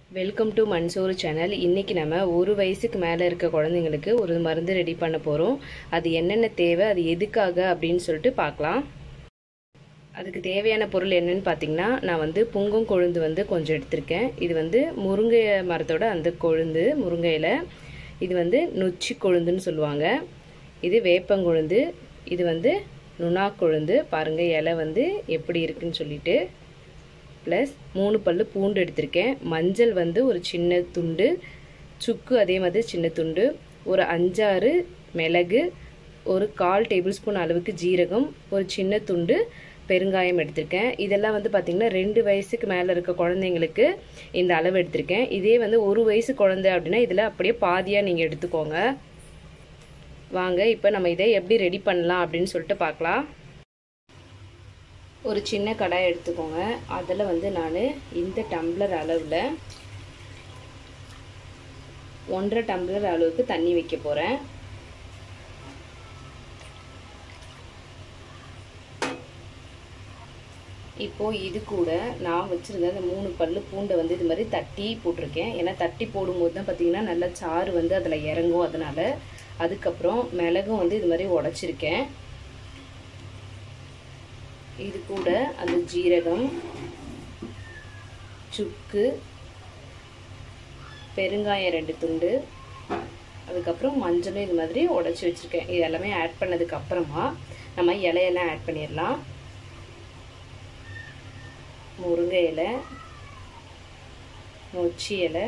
welcome to மன்சோறு channel இன்றைக்கி நம்ம ஒரு வயசுக்கு மேலே இருக்க குழந்தைங்களுக்கு ஒரு மருந்து ரெடி பண்ண போகிறோம் அது என்னென்ன தேவை அது எதுக்காக அப்படின்னு சொல்லிட்டு பார்க்கலாம் அதுக்கு தேவையான பொருள் என்னன்னு பார்த்தீங்கன்னா நான் வந்து புங்கம் கொழுந்து வந்து கொஞ்சம் எடுத்திருக்கேன் இது வந்து முருங்கை மரத்தோட அந்த கொழுந்து முருங்கை இலை இது வந்து நொச்சி கொழுந்துன்னு சொல்லுவாங்க இது வேப்பங்கொழுந்து இது வந்து நுணா கொழுந்து பாருங்கள் இலை வந்து எப்படி இருக்குன்னு சொல்லிட்டு ப்ளஸ் மூணு பல்லு பூண்டு எடுத்திருக்கேன் மஞ்சள் வந்து ஒரு சின்ன துண்டு சுக்கு அதே மாதிரி சின்ன துண்டு ஒரு அஞ்சாறு மிளகு ஒரு கால் டேபிள் ஸ்பூன் அளவுக்கு ஜீரகம் ஒரு சின்ன துண்டு பெருங்காயம் எடுத்திருக்கேன் இதெல்லாம் வந்து பார்த்திங்கன்னா ரெண்டு வயசுக்கு மேலே இருக்க குழந்தைங்களுக்கு இந்த அளவு எடுத்திருக்கேன் இதே வந்து ஒரு வயசு குழந்தை அப்படின்னா இதில் அப்படியே பாதியாக நீங்கள் எடுத்துக்கோங்க வாங்க இப்போ நம்ம இதை எப்படி ரெடி பண்ணலாம் அப்படின்னு சொல்லிட்டு பார்க்கலாம் ஒரு சின்ன கடாய் எடுத்துக்கோங்க அதில் வந்து நான் இந்த டம்ளர் அளவில் ஒன்றரை டம்ளர் அளவுக்கு தண்ணி வைக்க போகிறேன் இப்போது இது கூட நான் வச்சுருந்த அந்த மூணு பல்லு பூண்டை வந்து இது மாதிரி தட்டி போட்டிருக்கேன் ஏன்னா தட்டி போடும்போது தான் பார்த்தீங்கன்னா நல்லா சாறு வந்து அதில் இறங்கும் அதனால் அதுக்கப்புறம் மிளகும் வந்து இது மாதிரி உடச்சிருக்கேன் இது கூட அந்த ஜீரகம் சுக்கு பெருங்காயம் ரெண்டு துண்டு அதுக்கப்புறம் மஞ்சளும் இது மாதிரி உடச்சி வச்சுருக்கேன் இது எல்லாமே ஆட் பண்ணதுக்கு அப்புறமா நம்ம இலையெல்லாம் ஆட் பண்ணிடலாம் முருங்கை இலை நொச்சி இலை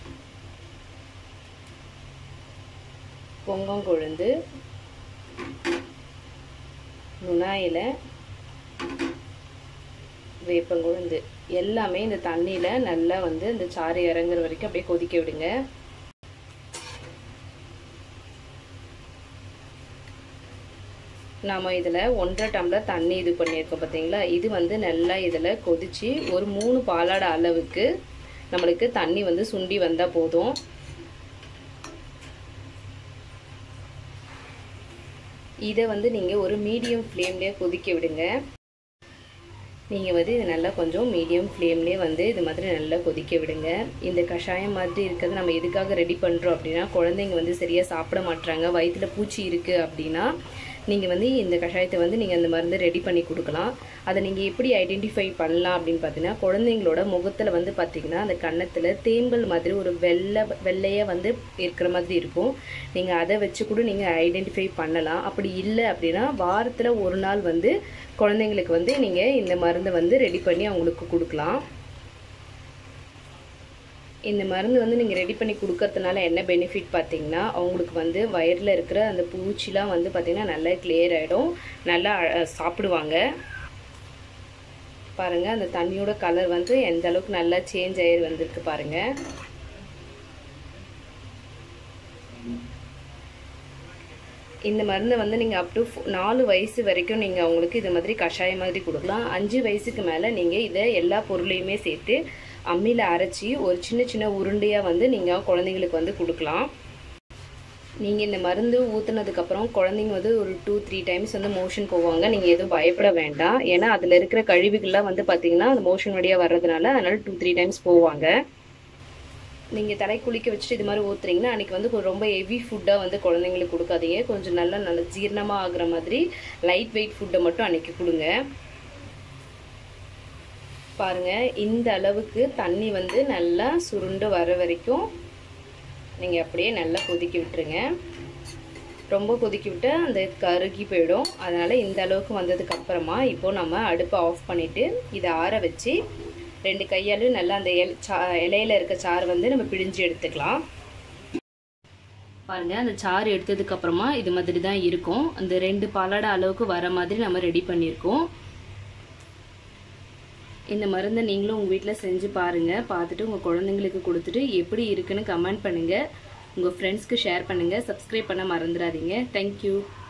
பொங்கங்கொழுந்து நுணா இலை வேப்பங்கொழுந்து எல்லாமே இந்த தண்ணியில் நல்லா வந்து இந்த சாறு இறங்குற வரைக்கும் அப்படியே கொதிக்க விடுங்க நாம் இதில் ஒன்றரை டம்ளர் தண்ணி இது பண்ணியிருக்கோம் பார்த்தீங்களா இது வந்து நல்லா இதில் கொதித்து ஒரு மூணு பாலாட அளவுக்கு நம்மளுக்கு தண்ணி வந்து சுண்டி வந்தால் போதும் இதை வந்து நீங்கள் ஒரு மீடியம் ஃப்ளேம்லேயே கொதிக்க விடுங்க நீங்கள் வந்து இது நல்லா கொஞ்சம் மீடியம் ஃப்ளேம்லேயே வந்து இது மாதிரி நல்லா கொதிக்க விடுங்க இந்த கஷாயம் மாதிரி இருக்கிறது நம்ம எதுக்காக ரெடி பண்ணுறோம் அப்படின்னா குழந்தைங்க வந்து சரியாக சாப்பிட மாட்டுறாங்க வயிற்றில் பூச்சி இருக்குது அப்படின்னா நீங்கள் வந்து இந்த கஷாயத்தை வந்து நீங்கள் அந்த மருந்து ரெடி பண்ணி கொடுக்கலாம் அதை நீங்கள் எப்படி ஐடென்டிஃபை பண்ணலாம் அப்படின்னு பார்த்தீங்கன்னா குழந்தைங்களோட முகத்தில் வந்து பார்த்திங்கன்னா அந்த கன்னத்தில் தேம்பல் மாதிரி ஒரு வெள்ளை வெள்ளையாக வந்து இருக்கிற மாதிரி இருக்கும் நீங்கள் அதை வச்சு கூட நீங்கள் ஐடென்டிஃபை பண்ணலாம் அப்படி இல்லை அப்படின்னா வாரத்தில் ஒரு நாள் வந்து குழந்தைங்களுக்கு வந்து நீங்கள் இந்த மருந்தை வந்து ரெடி பண்ணி அவங்களுக்கு கொடுக்கலாம் இந்த மருந்து வந்து நீங்கள் ரெடி பண்ணி கொடுக்கறதுனால என்ன பெனிஃபிட் பார்த்தீங்கன்னா அவங்களுக்கு வந்து வயரில் இருக்கிற அந்த பூச்சிலாம் வந்து பார்த்திங்கன்னா நல்லா கிளியர் ஆகிடும் நல்லா சாப்பிடுவாங்க பாருங்கள் அந்த தண்ணியோட கலர் வந்து எந்த அளவுக்கு நல்லா சேஞ்ச் ஆகி வந்திருக்கு பாருங்கள் இந்த மருந்தை வந்து நீங்கள் அப் டு நாலு வயசு வரைக்கும் நீங்கள் அவங்களுக்கு இது மாதிரி கஷாயம் மாதிரி கொடுக்கலாம் அஞ்சு வயசுக்கு மேலே நீங்கள் இதை எல்லா பொருளையுமே சேர்த்து அம்மியில் அரைச்சி ஒரு சின்ன சின்ன உருண்டையாக வந்து நீங்கள் குழந்தைங்களுக்கு வந்து கொடுக்கலாம் நீங்கள் இந்த மருந்து ஊற்றுனதுக்கப்புறம் குழந்தைங்க வந்து ஒரு டூ த்ரீ டைம்ஸ் வந்து மோஷன் போவாங்க நீங்கள் எதுவும் பயப்பட வேண்டாம் ஏன்னா அதில் இருக்கிற கழிவுகள்லாம் வந்து பார்த்திங்கன்னா அந்த மோஷன் வழியாக வர்றதுனால அதனால் டூ த்ரீ டைம்ஸ் போவாங்க நீங்கள் தலை குளிக்க வச்சுட்டு இது மாதிரி ஊற்றுறீங்கன்னா அன்றைக்கி வந்து ரொம்ப ஹெவி ஃபுட்டாக வந்து குழந்தைங்களுக்கு கொடுக்காதீங்க கொஞ்சம் நல்லா நல்ல ஜீரணமாக ஆகுற மாதிரி லைட் வெயிட் ஃபுட்டை மட்டும் அன்றைக்கி கொடுங்க பாருங்கள் இந்த அளவுக்கு தண்ணி வந்து நல்லா சுருண்டு வர வரைக்கும் நீங்கள் அப்படியே நல்லா கொதிக்க விட்டுருங்க ரொம்ப கொதிக்க விட்டு அந்த கருகி போயிடும் அதனால் இந்த அளவுக்கு வந்ததுக்கு அப்புறமா இப்போது நம்ம அடுப்பை ஆஃப் பண்ணிவிட்டு இதை ஆற வச்சு ரெண்டு கையாலும் நல்லா அந்த இல சா இலையில இருக்க சாறு வந்து நம்ம பிழிஞ்சு எடுத்துக்கலாம் பாருங்கள் அந்த சாறு எடுத்ததுக்கு அப்புறமா இது மாதிரி தான் இருக்கும் அந்த ரெண்டு பாலாட அளவுக்கு வர மாதிரி நம்ம ரெடி பண்ணியிருக்கோம் இந்த மருந்தை நீங்களும் உங்கள் வீட்டில் செஞ்சு பாருங்கள் பார்த்துட்டு உங்கள் குழந்தைங்களுக்கு கொடுத்துட்டு எப்படி இருக்குன்னு கமெண்ட் பண்ணுங்கள் உங்கள் ஃப்ரெண்ட்ஸ்க்கு ஷேர் பண்ணுங்கள் சப்ஸ்கிரைப் பண்ண மறந்துடாதீங்க தேங்க்யூ